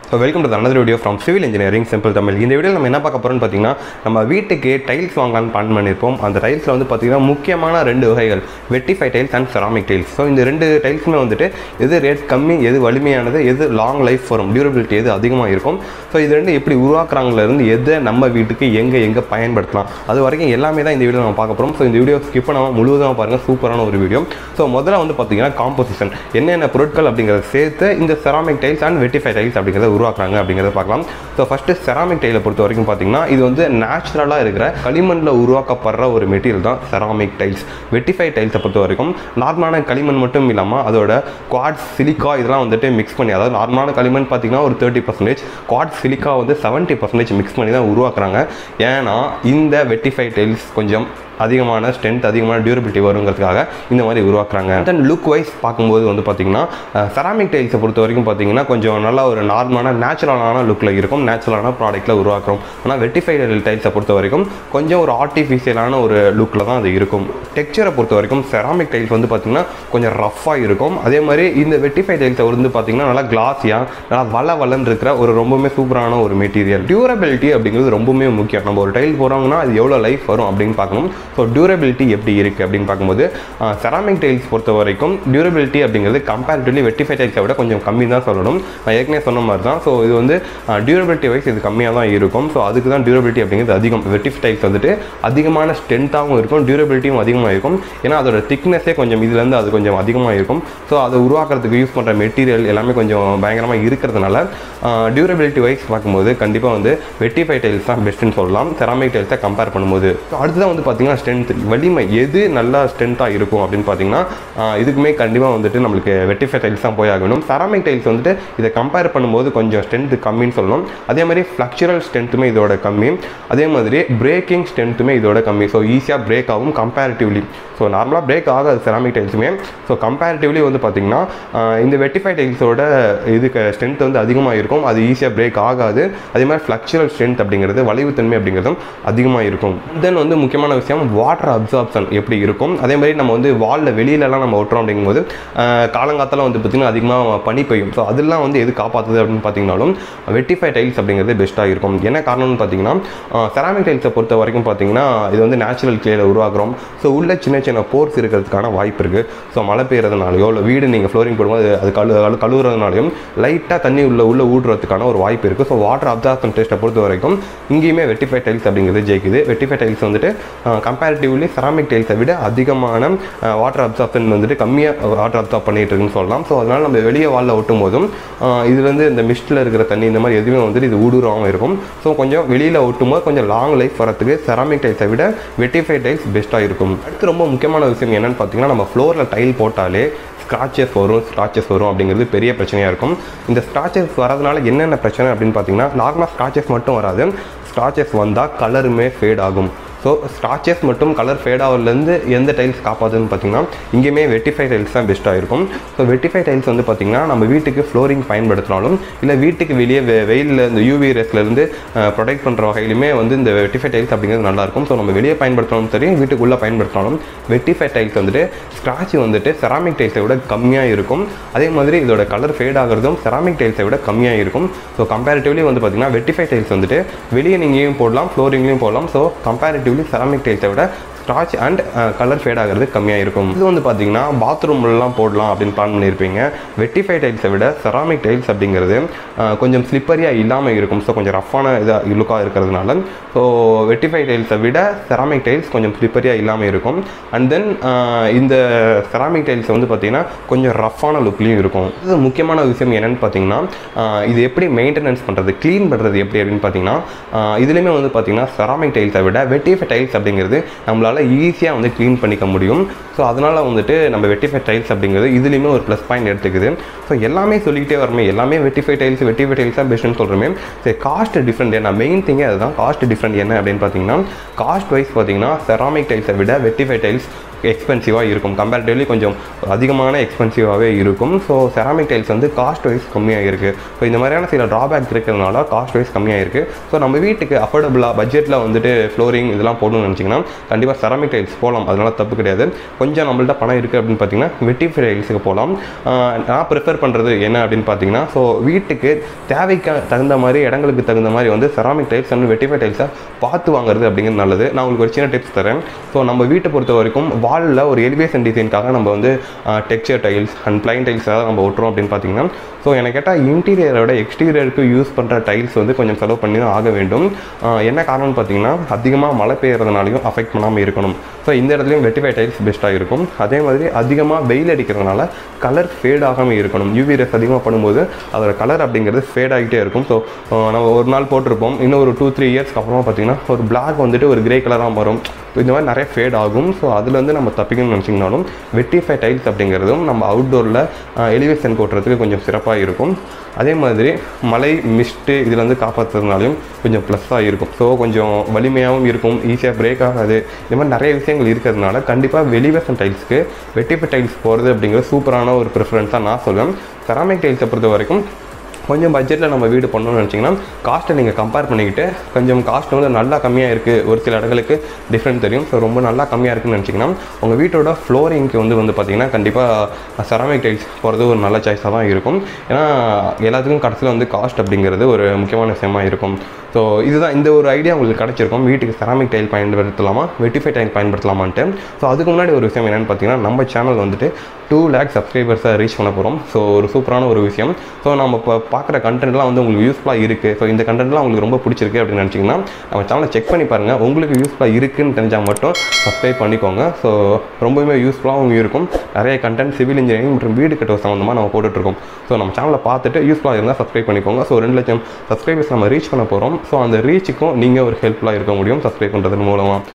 so welcome to another video from civil engineering simple Tamil இந்த வீடியோவில் நம்ம என்ன பார்க்க போகிறோம்னு பார்த்தீங்கன்னா நம்ம வீட்டுக்கு டைல்ஸ் வாங்கலாம்னு பிளான் பண்ணியிருப்போம் அந்த டைல்ஸில் வந்து பார்த்தீங்கன்னா முக்கியமான ரெண்டு வகைகள் vitrify tiles and ceramic tiles so இந்த ரெண்டு டைல்ஸுமே வந்துட்டு எது ரேட் கம்மி எது வலிமையானது எது லாங் லைஃப் வரும் டியூரபிலிட்டி எது அதிகமாக இருக்கும் ஸோ இது ரெண்டு எப்படி உருவாக்குறாங்கள இருந்து எதை நம்ம வீட்டுக்கு எங்கே எங்கே பயன்படுத்தலாம் அது வரைக்கும் எல்லாமே தான் இந்த வீடியோ நம்ம பார்க்க போகிறோம் ஸோ இந்த வீடியோ ஸ்கிப் பண்ணாமல் முழுவதுமாக பாருங்கள் சூப்பரான ஒரு வீடியோ ஸோ முதல்ல வந்து பார்த்தீங்கன்னா காம்போசிஷன் என்னென்ன பொருட்கள் அப்படிங்கிறத சேர்த்து இந்த ceramic tiles and vitrify tiles அப்படிங்கிறத உருவாக்குறாங்க அப்படிங்கிறத பார்க்கலாம் ஸோ ஃபஸ்ட்டு செராமிக் டைலை பொறுத்த வரைக்கும் பார்த்தீங்கன்னா இது வந்து நேச்சுரலாக இருக்கிற களிமண்ணில் உருவாக்கப்படுற ஒரு மெட்டீரியல் தான் செராமிக் டைல்ஸ் வெட்டிஃபை டைல்ஸை பொறுத்த வரைக்கும் நார்மலான களிமண் மட்டும் இல்லாமல் அதோட குவாட்ஸ் சிலிக்கா இதெல்லாம் வந்துட்டு மிக்ஸ் பண்ணி அதாவது நார்மலான களிமண் பார்த்தீங்கன்னா ஒரு தேர்ட்டி பர்சன்டேஜ் குவாட்ஸ் சிலிக்கா வந்து செவன்ட்டி பர்சன்டேஜ் மிக்ஸ் பண்ணி தான் உருவாக்குறாங்க ஏன்னா இந்த வெட்டிஃபை டைல்ஸ் கொஞ்சம் அதிகமான ஸ்ட்ரென்த் அதிகமான டியூரபிலிட்டி வருங்கிறதுக்காக இந்த மாதிரி உருவாக்குறாங்க தென் லுக் வைஸ் பார்க்கும்போது வந்து பார்த்தீங்கன்னா செராமிக் டைல்ஸை பொறுத்த வரைக்கும் பார்த்தீங்கன்னா கொஞ்சம் நல்லா ஒரு நார்மலான நேச்சுரலான லுக்கில் இருக்கும் நேச்சுரலான ப்ராடக்ட்டில் உருவாக்குறோம் ஆனால் வெட்டிஃபைடு டைல்ஸை பொறுத்த வரைக்கும் கொஞ்சம் ஒரு ஆர்டிஃபிஷியலான ஒரு லுக்கில் தான் அது இருக்கும் டெக்ஸ்சரை பொறுத்த வரைக்கும் செராமிக் டைல்ஸ் வந்து பார்த்தீங்கன்னா கொஞ்சம் ரஃப்பாக இருக்கும் அதே மாதிரி இந்த வெட்டிஃபை டைல்ஸை வந்து பார்த்தீங்கன்னா நல்லா கிளாஸியாக நல்லா வள வளன்னு இருக்கிற ஒரு ரொம்பவுமே சூப்பரான ஒரு மெட்டீரியல் டியூரபிலிட்டி அப்படிங்கிறது ரொம்பவுமே முக்கியம் நம்ம ஒரு டைல் போகிறோம்னா அது எவ்வளோ லைஃப் வரும் அப்படின்னு பார்க்கணும் ஸோ டியூரபிலிட்டி எப்படி இருக்குது அப்படின்னு பார்க்கும்போது செராமிக் டைல்ஸ் பொறுத்த வரைக்கும் டியூரபிலிட்டி அப்படிங்கிறது கம்பேரிட்டிவ்லி வெட்டிஃபை டைல்ஸை விட கொஞ்சம் கம்மி தான் சொல்லணும் நான் ஏற்கனவே சொன்ன மாதிரி தான் ஸோ இது வந்து டியூரபிலிட்டி வைஸ் இது கம்மியாக தான் இருக்கும் ஸோ அதுக்கு தான் டியூரபிலிட்டி அப்படிங்கிறது அதிகம் வெட்டிஃபை டைல்ஸ் வந்துட்டு அதிகமான ஸ்ட்ரென்த்தாகவும் இருக்கும் டியூரபிலிட்டியும் அதிகமாக இருக்கும் ஏன்னா அதோட திக்னஸே கொஞ்சம் இதுலேருந்து அது கொஞ்சம் அதிகமாக இருக்கும் ஸோ அதை உருவாக்குறதுக்கு யூஸ் பண்ணுற மெட்டீரியல் எல்லாமே கொஞ்சம் பயங்கரமாக இருக்கிறதுனால டியூரபிலிட்டி வைஸ் பார்க்கும்போது கண்டிப்பாக வந்து வெட்டிஃபை டைல்ஸ் தான் பெஸ்ட்டுன்னு சொல்லலாம் செராமிக் டைல்ஸை கம்பேர் பண்ணும்போது ஸோ அடுத்ததான் வந்து பார்த்தீங்கன்னா ஸ்ட்ரென்த் வலிமை எது நல்லா ஸ்ட்ரென்த்தாக இருக்கும் அப்படின்னு பார்த்தீங்கன்னா இதுக்குமே கண்டிப்பாக வந்துட்டு நம்மளுக்கு வெட்டிஃபை டைல்ஸ் தான் போய் ஆகணும் செராமிக் டைல்ஸ் வந்துட்டு இதை கம்பேர் பண்ணும்போது கொஞ்சம் ஸ்ட்ரென்த் கம்மின்னு சொல்லணும் அதே மாதிரி ஃப்ளக்சுரல் ஸ்ட்ரென்த்துமே இதோட கம்மி அதே மாதிரி பிரேக்கிங் ஸ்ட்ரென்த்துமே இதோட கம்மி ஸோ ஈஸியாக பிரேக் ஆகும் கம்பேரிட்டிவ்லி ஸோ நார்மலாக பிரேக் ஆகாது செராமிக் டைல்ஸுமே ஸோ கம்பேரிட்டிவ்லி வந்து பார்த்திங்கன்னா இந்த வெட்டிஃபை டைல்ஸோட இதுக்கு ஸ்ட்ரென்த் வந்து அதிகமாக இருக்கும் அது ஈஸியாக பிரேக் ஆகாது அதே மாதிரி ஃப்ளக்சுரல் ஸ்ட்ரென்த் அப்படிங்கிறது வளைவுத்தன்மை அப்படிங்கிறதும் அதிகமாக இருக்கும் தென் வந்து முக்கியமான விஷயம் வாட்டர் அப்சார்ப்ஷன் எப்படி இருக்கும் அதே மாதிரி நம்ம வந்து வாலில் வெளியிலலாம் நம்ம ஒட்டுறோம் அப்படிங்கும்போது காலங்காத்தால் வந்து பார்த்திங்கன்னா அதிகமாக பனி பெய்யும் ஸோ அதெல்லாம் வந்து எது காப்பாற்றுது அப்படின்னு பார்த்தீங்கன்னாலும் வெட்டிஃபை டைல்ஸ் அப்படிங்கிறது பெஸ்ட்டாக இருக்கும் என்ன காரணம்னு பார்த்தீங்கன்னா செராமிக் டைல்ஸை பொறுத்த வரைக்கும் பார்த்தீங்கன்னா இது வந்து நேச்சுரல் கிளேயில் உருவாக்குறோம் ஸோ உள்ள சின்ன சின்ன போர்ஸ் இருக்கிறதுக்கான வாய்ப்பு இருக்குது ஸோ மழை பெய்யறதுனாலையோ இல்லை வீடு நீங்கள் ஃப்ளோரிங் போடும்போது அது கழு கழு கழுவுறதுனாலையும் லைட்டாக தண்ணி உள்ள உள்ள ஊடுறதுக்கான ஒரு வாய்ப்பு இருக்குது ஸோ வாட்டர் அப்சார்ப்ஷன் டெஸ்ட்டை பொறுத்த வரைக்கும் இங்கேயுமே வெட்டிஃபை டைல்ஸ் அப்படிங்கிறது ஜெயிக்குது வெட்டிஃபை டைல்ஸ் வந்துட்டு கம்பேரிட்டிவ்லி செராமிக் டைல்ஸை விட அதிகமான வாட்டர் அப்சார்ப்ஷன் வந்துட்டு கம்மியாக வாட்டர் அப்சார்ப் பண்ணிட்டு இருக்குன்னு சொல்லலாம் ஸோ அதனால் நம்ம வெளியே வாலில் ஒட்டும் போதும் இதுலேருந்து இந்த மிஸ்ட்டில் இருக்கிற தண்ணி இந்த மாதிரி எதுவுமே வந்துட்டு இது ஊடுருவாமல் இருக்கும் ஸோ கொஞ்சம் வெளியில் ஒட்டும் போது கொஞ்சம் லாங் லைஃப் வரத்துக்கு செராமிக் டைல்ஸை விட வெட்டிஃபை டைல்ஸ் பெஸ்ட்டாக இருக்கும் அடுத்து ரொம்ப முக்கியமான விஷயம் என்னென்னு பார்த்தீங்கன்னா நம்ம ஃப்ளோரில் டைல் போட்டாலே ஸ்க்ராச்சஸ் வரும் ஸ்க்ராச்சஸ் வரும் அப்படிங்கிறது பெரிய பிரச்சனையாக இருக்கும் இந்த ஸ்க்ராச்சஸ் வரதுனால என்னென்ன பிரச்சனை அப்படின்னு பார்த்தீங்கன்னா நார்மலாக ஸ்க்ராச்சஸ் மட்டும் வராது ஸ்க்ராச்சஸ் வந்தால் கலருமே ஃபேட் ஆகும் ஸோ ஸ்டாச்சஸ் மட்டும் கலர் ஃபேட் ஆகிறதுலேருந்து எந்த டைல்ஸ் காப்பாதுன்னு பார்த்தீங்கன்னா இங்கேயுமே வெட்டிஃபை டைல்ஸ் தான் பெஸ்ட்டாக இருக்கும் ஸோ வெட்டிஃபை டைல்ஸ் வந்து பார்த்திங்கன்னா நம்ம வீட்டுக்கு ஃப்ளோரிங் பயன்படுத்தினாலும் இல்லை வீட்டுக்கு வெளியே வெ வெயிலில் இந்த யூவி ரேஸ்லேருந்து ப்ரொடெக்ட் பண்ணுற வகையிலுமே வந்து இந்த வெட்டிஃபை டைல்ஸ் அப்படிங்கிறது நல்லாயிருக்கும் ஸோ நம்ம வெளியே பயன்படுத்தினாலும் சரி வீட்டுக்குள்ளே பயன்படுத்தினாலும் வெட்டிஃபை டைல்ஸ் வந்துட்டு ஸ்க்ராட்ச் வந்துட்டு செராமிக் டைல்ஸை விட கம்மியாக இருக்கும் அதே மாதிரி இதோட கலர் ஃபேட் ஆகிறதும் செராமிக் டைல்ஸை விட கம்மியாக இருக்கும் ஸோ கம்பேரிட்டிவ்லி வந்து பார்த்திங்கன்னா வெட்டிஃபை டைல்ஸ் வந்துட்டு வெளியே நீங்களையும் போடலாம் ஃப்ளோரிங்லேயும் போடலாம் ஸோ கம்பேரிட்டிவ்லி செராமிக் டைல்ஸை விட ஸ்டாச் அண்ட் கலர் ஃபேட் ஆகிறது கம்மியாக இருக்கும் இது வந்து பார்த்தீங்கன்னா பாத்ரூம்லாம் போடலாம் அப்படின்னு பிளான் பண்ணியிருப்பீங்க வெட்டிஃபை டைல்ஸை விட செராமிக் டைல்ஸ் அப்படிங்கிறது கொஞ்சம் ஸ்லிப்பரியாக இல்லாமல் இருக்கும் ஸோ கொஞ்சம் ரஃப்பான இதாக லுக்காக இருக்கிறதுனால ஸோ வெட்டிஃபை டைல்ஸை விட செராமிக் டைல்ஸ் கொஞ்சம் ஸ்லிப்பரியாக இல்லாமல் இருக்கும் அண்ட் தென் இந்த செராமிக் டைல்ஸ் வந்து பார்த்திங்கன்னா கொஞ்சம் ரஃப்பான லுக்லேயும் இருக்கும் இது முக்கியமான விஷயம் என்னென்னு பார்த்தீங்கன்னா இது எப்படி மெயின்டெனன்ஸ் பண்ணுறது க்ளீன் பண்ணுறது எப்படி அப்படின்னு பார்த்தீங்கன்னா இதுலேயுமே வந்து பார்த்திங்கன்னா செராமிக் டைல்ஸை விட வெட்டிஃபை டைல்ஸ் அப்படிங்கிறது நம்மளால் ஈஸியாக வந்து க்ளீன் பண்ணிக்க முடியும் ஸோ அதனால் வந்துட்டு நம்ம வெட்டிஃபை டைல்ஸ் அப்படிங்கிறது இதுலேயுமே ஒரு ப்ளஸ் பாயிண்ட் எடுத்துக்குது ஸோ எல்லாமே சொல்லிக்கிட்டே வரமே எல்லாமே வெட்டிஃபை டைல்ஸ் வெட்டிஃபை டைல்ஸ் தான் பெஸ்ட்டுன்னு சொல்கிறோமே சரி காஸ்ட் டிஃப்ரெண்ட் என்ன மெயின் திங்கே அதுதான் காஸ்ட் டிஃப்ரெண்ட் என்ன அப்படின்னு பார்த்தீங்கன்னா காஸ்ட் வைஸ் பார்த்தீங்கன்னா செராமிக் டைல்ஸை விட வெட்டிஃபை டைல்ஸ் எக்ஸ்பென்சிவாக இருக்கும் கம்பேரிட்டிவ்லி கொஞ்சம் அதிகமான எக்ஸ்பென்சிவாகவே இருக்கும் ஸோ செராமிக் டைல்ஸ் வந்து காஸ்ட் வைஸ் கம்மியாக இருக்குது ஸோ இந்த மாதிரியான சில ட்ராபேக் இருக்கிறதுனால காஸ்ட் வைஸ் கம்மியாக இருக்குது ஸோ நம்ம வீட்டுக்கு அஃபோர்டபுளாக பட்ஜெட்டில் வந்துட்டு ஃப்ளோரிங் இதெல்லாம் போடணும்னு நினச்சிங்கன்னா கண்டிப்பாக செராமிக் டைல்ஸ் போகலாம் அதனால தப்பு கிடையாது கொஞ்சம் நம்மள்ட்ட பணம் இருக்குது அப்படின்னு பார்த்தீங்கன்னா வெட்டிஃபை டைல்ஸுக்கு போகலாம் ஆஹ் நான் ப்ரிஃபர் பண்ணுறது என்ன அப்படின்னு பார்த்தீங்கன்னா ஸோ வீட்டுக்கு தேவைக்கு தகுந்த மாதிரி இடங்களுக்கு தகுந்த மாதிரி வந்து செராமிக் டைல்ஸ் அண்ட் வெட்டிஃபை டைல்ஸை பார்த்து வாங்குறது அப்படிங்கிறது நல்லது நான் உங்களுக்கு ஒரு சின்ன டிப்ஸ் தரேன் ஸோ நம்ம வீட்டை பொறுத்த வரைக்கும் வாலில் ஒரு எலிவேஷன் டிசைனுக்காக நம்ம வந்து texture tiles and plain tiles ஏதாவது நம்ம ஒட்டுறோம் அப்படின்னு பார்த்தீங்கன்னா ஸோ எனக்கு கேட்டால் இன்டீரியரை விட எக்ஸ்டீரியருக்கு யூஸ் பண்ணுற டைல்ஸ் வந்து கொஞ்சம் செலவு பண்ணி தான் ஆக வேண்டும் ஆஹ் என்ன காரணம்னு பார்த்தீங்கன்னா அதிகமாக மழை பெய்யறதுனாலையும் அஃபெக்ட் பண்ணாமல் இருக்கணும் ஸோ இந்த இடத்துலையும் வெட்டிஃபை டைல்ஸ் பெஸ்ட்டாக இருக்கும் அதே மாதிரி அதிகமாக வெயில் அடிக்கிறதுனால கலர் ஃபேட் ஆகாமல் இருக்கணும் யூவி ரேஸ் அதிகமாக பண்ணும்போது அதோட கலர் அப்படிங்கிறது ஃபேட் ஆகிட்டே இருக்கும் ஸோ நம்ம ஒரு நாள் போட்டிருப்போம் இன்னும் ஒரு டூ த்ரீ இயர்ஸ்க்கு அப்புறமா பார்த்தீங்கன்னா ஒரு பிளாக் வந்துட்டு ஒரு கிரே கலராக மாறும் ஸோ இந்த மாதிரி நிறைய ஃபேட் ஆகும் ஸோ அதுலேருந்து நம்ம தப்பிக்கணும்னு நினச்சிங்கனாலும் வெட்டிஃபை டைல்ஸ் அப்படிங்கிறதும் நம்ம அவுட்டோரில் எலிவேஷன் போட்டுறதுக்கு கொஞ்சம் சிறப்பாக இருக்கும் அதே மாதிரி மழை மிஸ்ட்டு இதில் வந்து காப்பாற்றுறதுனாலையும் கொஞ்சம் ப்ளஸ்ஸாக இருக்கும் ஸோ கொஞ்சம் வலிமையாகவும் இருக்கும் ஈஸியாக பிரேக் ஆகாது இந்த மாதிரி நிறைய விஷயங்கள் இருக்கிறதுனால கண்டிப்பாக வெளிவேஷன் டைல்ஸ்க்கு வெட்டிஃபை டைல்ஸ் போகிறது அப்படிங்கிறது சூப்பரான ஒரு ப்ரிஃபரன்ஸாக நான் சொல்லுவேன் செராமிக் டைல்ஸை பொறுத்த வரைக்கும் கொஞ்சம் பட்ஜெட்டில் நம்ம வீடு பண்ணணும்னு நினச்சிங்கன்னா காஸ்ட்டை நீங்கள் கம்பேர் பண்ணிக்கிட்டு கொஞ்சம் காஸ்ட் வந்து நல்லா கம்மியாக இருக்குது ஒரு சில இடங்களுக்கு டிஃப்ரெண்ட் தெரியும் ஸோ ரொம்ப நல்லா கம்மியாக இருக்குன்னு நினச்சிங்கன்னா உங்கள் வீட்டோட ஃப்ளோரிங்க்கு வந்து வந்து பார்த்தீங்கன்னா கண்டிப்பாக செராமிக் டைல்ஸ் போகிறது ஒரு நல்ல சாய்ஸாக தான் இருக்கும் ஏன்னா எல்லாத்துக்கும் கடைசியில் வந்து காஸ்ட் அப்படிங்கிறது ஒரு முக்கியமான விஷயமா இருக்கும் ஸோ இதுதான் இந்த ஒரு ஐடியா உங்களுக்கு கிடச்சிருக்கும் வீட்டுக்கு செராமிக் டைல் பயன்படுத்தலாமா வெட்டிஃபை டைல் பயன்படுத்தலாமான்ட்டு ஸோ அதுக்கு முன்னாடி ஒரு விஷயம் என்னென்னு பார்த்தீங்கன்னா நம்ம சேனல் வந்துட்டு டூ லேக் சப்ஸ்கிரைபர்ஸை ரீச் பண்ண போகிறோம் ஸோ ஒரு சூப்பரான ஒரு விஷயம் ஸோ நம்ம இப்போ பார்க்குற கண்டென்ட்லாம் வந்து உங்களுக்கு யூஸ்ஃபுல்லாக இருக்குது ஸோ இந்த கண்டென்ட்லாம் உங்களுக்கு ரொம்ப பிடிச்சிருக்கு அப்படின்னு நினச்சிங்கன்னா நம்ம சேனலை செக் பண்ணி பாருங்கள் உங்களுக்கு யூஸ்ஃபுல்லாக இருக்குன்னு தெரிஞ்சால் மட்டும் சப்ஸ்கிரைப் பண்ணிக்கோங்க ஸோ ரொம்பவுமே யூஸ்ஃபுல்லாகவும் இருக்கும் நிறைய கண்டென்ட் சிவில் இன்ஜினியரிங் மற்றும் வீடு கட்டுவது சம்மந்தமாக நம்ம போட்டுட்ருக்கோம் ஸோ நம்ம சேனலை பார்த்துட்டு யூஸ்ஃபுல்லாக இருந்தால் சப்ஸ்கிரைப் பண்ணிக்கோங்க ஸோ ரெண்டு லட்சம் சப்ஸ்கிரைபர்ஸ் நம்ம ரீச் பண்ண போகிறோம் ஸோ அந்த ரீச்சுக்கும் நீங்கள் ஒரு ஹெல்ப்ஃபுல்லாக இருக்க முடியும் சப்ஸ்கிரைப் பண்ணுறதன் மூலமாக